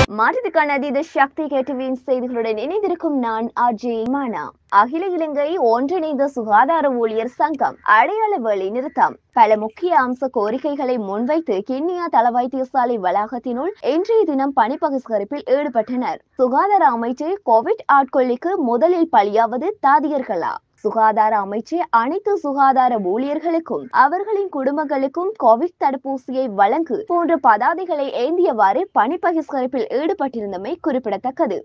மாற்றத்துக்கான அதீத சக்தி கேட்டுவின் செய்திகளுடன் இணைந்திருக்கும் நான் அஜய் மானா அகில இலங்கை ஒன்றிணைந்த சுகாதார ஊழியர் சங்கம் அடையாள வேலை நிறுத்தம் பல முக்கிய அம்ச கோரிக்கைகளை முன்வைத்து கிண்ணியா தள வைத்தியசாலை வளாகத்தினுள் இன்றைய தினம் பணி பகிஷ்கரிப்பில் ஈடுபட்டனர் சுகாதார அமைச்சு கோவிட் ஆட்கொள்ளிக்கு முதலில் பலியாவது தாதியர்களா சுகாதார அமைச்சு அனைத்து சுகாதார ஊழியர்களுக்கும் அவர்களின் குடும்பங்களுக்கும் கோவிட் தடுப்பூசியை வழங்கு போன்ற பதாதைகளை ஏந்தியவாறு பணி பகிஷ்கரிப்பில் ஈடுபட்டிருந்தமை குறிப்பிடத்தக்கது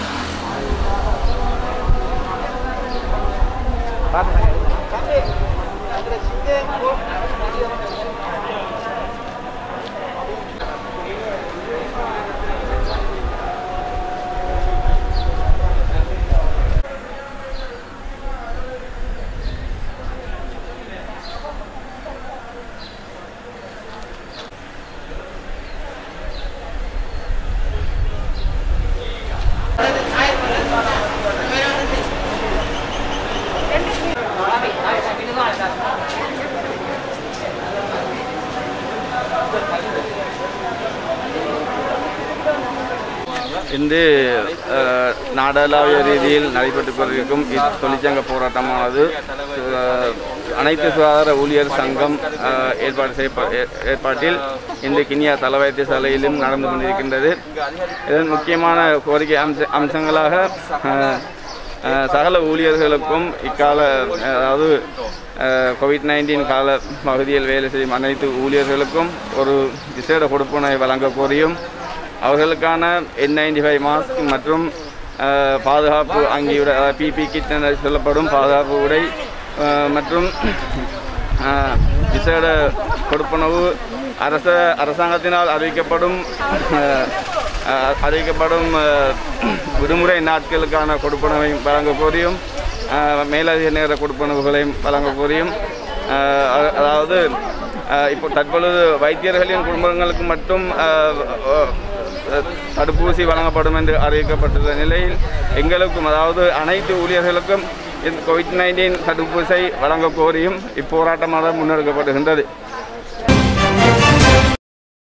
இன்று அஹ், நாடளாவிய ரீதியில் நடைபெற்றுக் கொண்டிருக்கும் இத்தொழிற்சங்க போராட்டமானது அஹ், அனைத்து சுகாதார ஊழியர் சங்கம் அஹ், ஏற்பாடு செய்ய ஏற்பாட்டில் இன்று கினியா தல வைத்தியசாலையிலும் நடந்து கொண்டிருக்கின்றது இதன் முக்கியமான கோரிக்கை அம்ச அம்சங்களாக அஹ், அஹ், சகல ஊழியர்களுக்கும் இக்கால அதாவது கோவிட் நைன்டீன் கால பகுதியில் வேலை செய்யும் அனைத்து ஊழியர்களுக்கும் ஒரு விசேட கொடுப்பனை வழங்க கோரியும் அவர்களுக்கான என் நைன்டி ஃபைவ் மாஸ்க் மற்றும் அஹ், பாதுகாப்பு அங்கியுடைய பிபி கிட் என சொல்லப்படும் பாதுகாப்பு உடை அஹ், மற்றும் அஹ், விசேட கொடுப்பனவு அரச அரசாங்கத்தினால் அறிவிக்கப்படும் அஹ், அஹ், அறிவிக்கப்படும் அஹ், விடுமுறை நாட்களுக்கான கொடுப்பனவை வழங்க கோரியும் அஹ், மேலதிக நேர கொடுப்பனவுகளையும் வழங்க கோரியும் அஹ், அ- அதாவது அஹ், இப்போ தற்பொழுது வைத்தியர்களின் குடும்பங்களுக்கு மட்டும் அஹ், அஹ், தடுப்பூசி வழங்கப்படும் என்று அறிவிக்கப்பட்டுள்ள நிலையில் எங்களுக்கும் அதாவது அனைத்து ஊழியர்களுக்கும் இந்த கோவிட் நைன்டீன் தடுப்பூசியை வழங்க கோரியும் இப்போராட்டமாக முன்னெடுக்கப்படுகின்றது